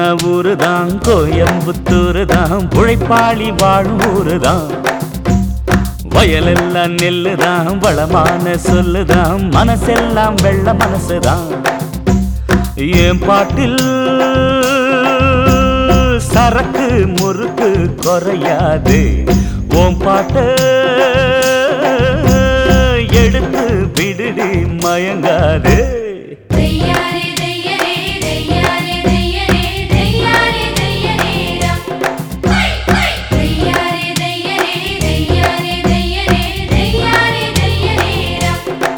ஊருதான் கோயம்புத்தூரு தான் உழைப்பாளி வாழும் ஊருதான் வயலெல்லாம் நெல்லுதான் வளமான சொல்லுதான் மனசெல்லாம் வெள்ள மனசுதான் என் பாட்டில் சரக்கு முறுக்கு குறையாது உன் பாட்டு எடுத்து விடுடி மயங்காது தெய்யாரே தெய்யரே தெய்யாரே தெய்யரே தெய்யாரே தெய்யரேடா தெய்யாரே தெய்யரே தெய்யாரே தெய்யரே தெய்யாரே தெய்யரேடா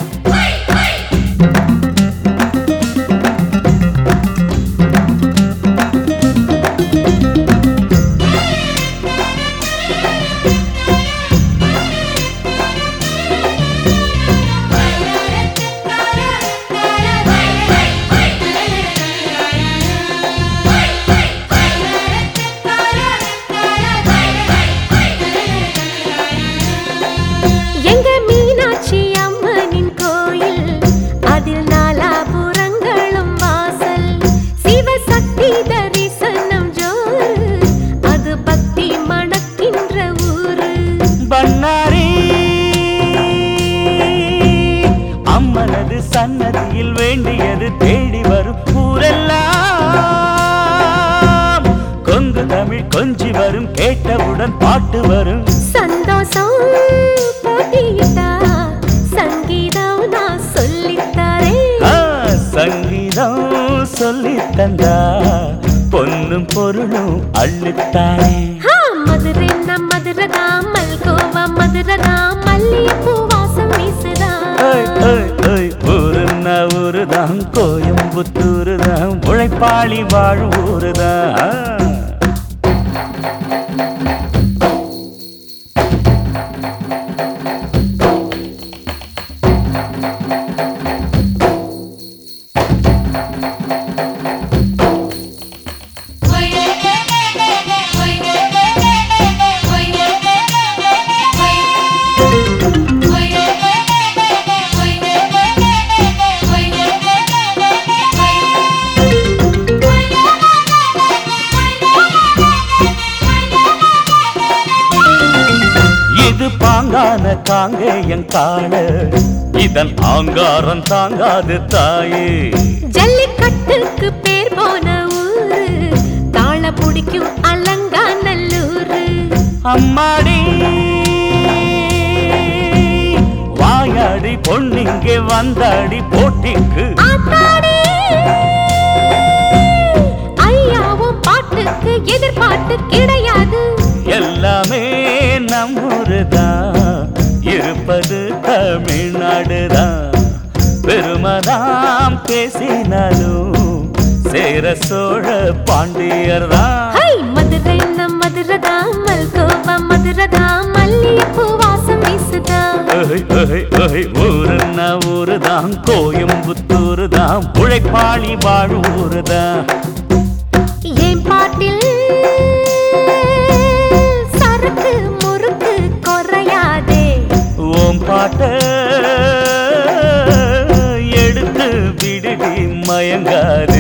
எங்க மீனாட்சி அம்மனின் கோயில் அதில் நாலாபுரங்களும் வாசல் சிவசக்தி தரிசனம் ஜோறு அது பக்தி மணக்கின்ற ஊரு பண்ணாரி அம்மனது சன்னதியில் வேண்டியது தேடி வரும் ஊரெல்லாம் கொங்கு தமிழ் கொஞ்சி வரும் கேட்டவுடன் பாட்டு வரும் சந்தோஷம் போட்டியிட்டா சங்கீதம் நான் சொல்லித்தரேன் ஆ, சங்கீதம் சொல்லி தந்தா பொன்னும் பொருளும் அள்ளித்தானே ஹா, மதுரை நம் மதுரதா மல்கோவா மதுரதா மல்லிகைப்பூ வாசம் வீசுதா ஏய், ஏய், ஏய், ஊருன்னா ஊருதான் கோயம்புத்தூரு தான் உழைப்பாளி வாழும் ஊருதான் இது பாங்கான காங்கேயன் காண இதன் ஆங்காரம் தாங்காது தாயே ஜல்லிக்கட்டுக்கு பேர் போன ஊரு தாள பிடிக்கும் அலங்காநல்லூரு அம்மாடி வாயாடி பொண்ணிங்கே வந்தாடி போட்டிக்கு ஆத்தாடி ஐயாவும் பாட்டுக்கு எதிர்பார்த்து கிடையாது எல்லாமே நம்மூருதான் இருப்பது தமிழ்நாடுதான் பெருமதாம் பேசினாலும் சேர சோழ பாண்டியர் தான் ஹை மதுரை நம் மதுரதா மல்கோவா மதுரதா மல்லிகைப்பூ வாசம் வீசுதா ஊருன்னா ஊருதான் கோயம்புத்தூரு தான் உழைப்பாளி வாழும் ஊருதான் என் பாட்டில் சரக்கு முறுக்கு குறையாதே ஓம் பாட்ட எடுத்து விடுடி மயங்காது